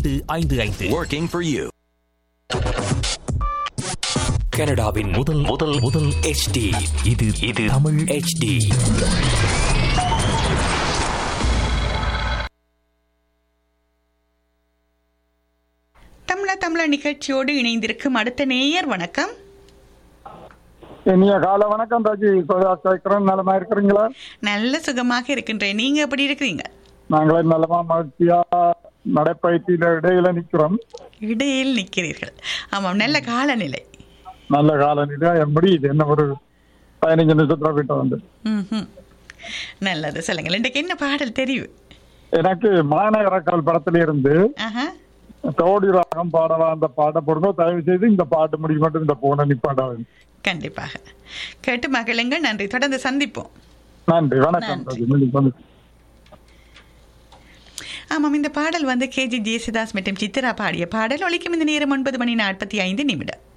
ஐந்து ஐந்து ஐந்து Working for you. கனடாவின் முதல் முதல் முதல் HD இது இது தமிழ் HD தமிழ தமிழ நிகழ்ச்சியோடு இணைந்திருக்கும் அடுத்த நேயர் வணக்கம் இனிய கால வணக்கம் ராஜி கேட்கிறேன் நலமா இருக்கிறீங்களா நல்ல சுகமாக இருக்கின்றேன் நீங்க எப்படி இருக்கிறீங்க நாங்களே நலமா மகிழ்ச்சியா நடைப்பயிற்சியில இடையில நிக்கிறோம் இடையில் நிற்கிறீர்கள் ஆமாம் நல்ல காலநிலை நல்ல காலநிலை எப்படி இது என்ன ஒரு பதினஞ்சு நிமிஷத்துல வீட்டை வந்து ம்ஹும். நல்லது சொல்லுங்கள் இன்றைக்கு என்ன பாடல் தெரியும் எனக்கு மாநகரக்கால் படத்துல இருந்து ஆஹா தோடி ராகம் பாடவா அந்த பாட்டை போடுங்க தயவு செய்து இந்த பாட்டு முடிக்க மட்டும் இந்த போன நிப்பாடாது கண்டிப்பாக கேட்டு மகிழுங்கள் நன்றி தொடர்ந்து சந்திப்போம் நன்றி வணக்கம் நன்றி. ராஜி மீண்டும் சந்திப்போம். ஆமாம் இந்த பாடல் வந்து கேஜி ஜேசுதாஸ் மற்றும் சித்ரா பாடிய பாடல் ஒலிக்கும் இந்த நேரம் ஒன்பது மணி நாற்பத்தி ஐந்து நிமிடம்